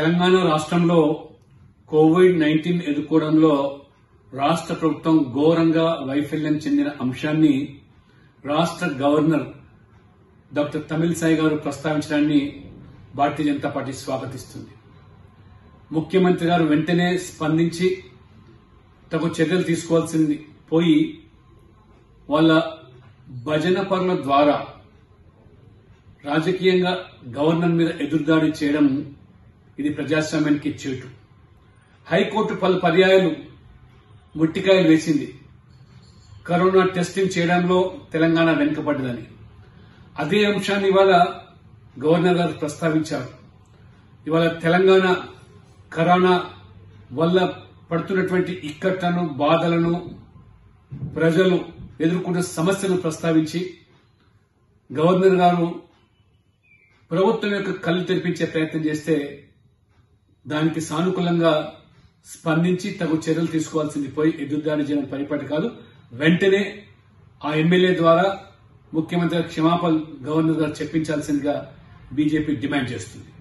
తెలంగాణ రాష్ట్రంలో Covid nineteen ఎదుర్కోవడంలో రాష్ట్ర ప్రభుత్వం ఘోరంగా వైఫల్యం చెందిన అంశాన్ని రాష్ట్ర గవర్నర్ డాక్టర్ తమిళసాయి గారు ప్రస్తావించడాన్ని భారతీయ జనతా పార్టీ స్వాగతిస్తుంది ముఖ్యమంత్రి గారు వెంటనే స్పందించి తగు చర్యలు తీసుకోవాల్సింది పోయి వాళ్ళ భజన పనుల ద్వారా రాజకీయంగా గవర్నర్ మీద ఎదురుదాడి చేయడం ఇది ప్రజాస్వామ్యానికి చేటు హైకోర్టు పలు పర్యాయాలు ముట్టికాయలు వేసింది కరోనా టెస్టింగ్ చేయడంలో తెలంగాణ వెనుకబడ్డదని అదే అంశాన్ని ఇవాళ గవర్నర్ గారు ప్రస్తావించారు ఇవాళ తెలంగాణ కరోనా వల్ల పడుతున్నటువంటి ఇక్కట్లను బాధలను ప్రజలు ఎదుర్కొంటున్న సమస్యలను ప్రస్తావించి గవర్నర్ గారు ప్రభుత్వం యొక్క కళ్ళు తెరిపించే ప్రయత్నం చేస్తే దానికి సానుకూలంగా స్పందించి తగు చర్యలు తీసుకోవాల్సింది పోయి ఎదురుదాడి చేయడం పరిపాటి కాదు వెంటనే ఆ ఎమ్మెల్యే ద్వారా ముఖ్యమంత్రి క్షమాపణ గవర్నర్ గారు చెప్పించాల్సిందిగా బీజేపీ డిమాండ్ చేస్తుంది